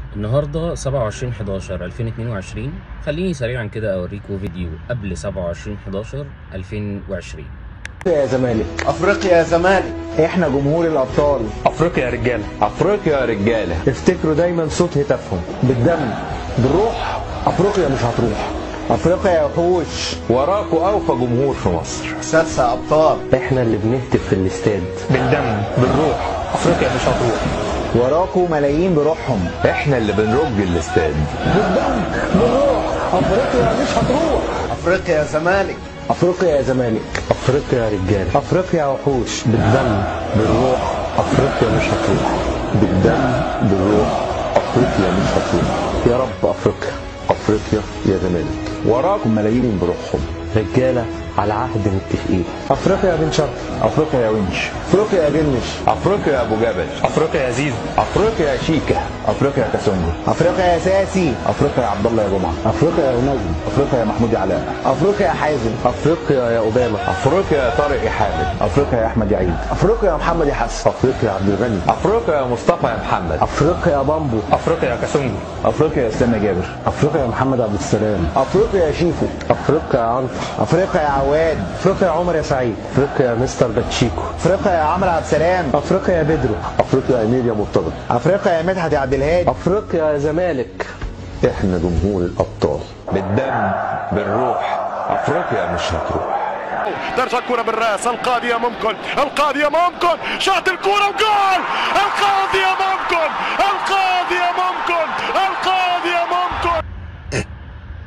النهارده 27 11 2022 خليني سريعا كده اوريكم فيديو قبل 27 11 2020 يا زمالك افريقيا يا زمالك احنا جمهور الابطال افريقيا يا رجاله افريقيا يا رجاله افتكروا دايما صوت هتافهم بالدم بالروح افريقيا مش هتروح افريقيا يا وحوش وراكوا اوفى جمهور في مصر سادسة ابطال احنا اللي بنهتف في الاستاد بالدم بالروح افريقيا مش هتروح وراكوا ملايين بروحهم احنا اللي بنرج الاستاد بالدم بالروح افريقيا مش هتروح افريقيا يا زمالك افريقيا يا زمالك افريقيا يا رجاله افريقيا يا وحوش بالدم بالروح افريقيا مش هتروح بالدم بالروح افريقيا مش هتروح يا رب افريقيا افريقيا يا زمالك وراكم ملايين بروحهم رجاله على عهد متفقين افريقيا يا بن شرف افريقيا يا ونش افريقيا يا جنش افريقيا يا ابو جبل افريقيا يا زيزو افريقيا يا شيكا افريقيا يا كاسونجو افريقيا يا ساسي افريقيا يا عبد الله يا جمعه افريقيا يا نجم افريقيا يا محمود يا علاء افريقيا يا حازم افريقيا يا اوباما افريقيا يا طارق يا حامد افريقيا يا احمد يا عيد افريقيا يا محمد يا حسن افريقيا يا عبد الغني افريقيا يا مصطفى يا محمد افريقيا يا بامبو افريقيا يا كاسونجو افريقيا يا اسلام يا جابر افريقيا يا محمد عبد السلام افريقيا يا شيفو افريقيا يا عنتر افريقيا يا عواد افريقيا يا عمر يا سعيد افريقيا يا مستر باتشيكو افريقيا يا عمرو عبد السلام افريقيا يا بدرو افريقيا يا امير يا مرتضى افريقيا يا مدحت يا عبد الهادي افريقيا يا زمالك احنا جمهور الابطال بالدم بالروح افريقيا مش هتروح ترجع الكرة بالراس القاضية ممكن القاضية ممكن شاط الكرة وجول القاضية ممكن القاضية ممكن القاضية ممكن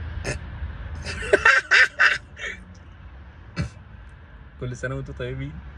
كل سنه وانتم طيبين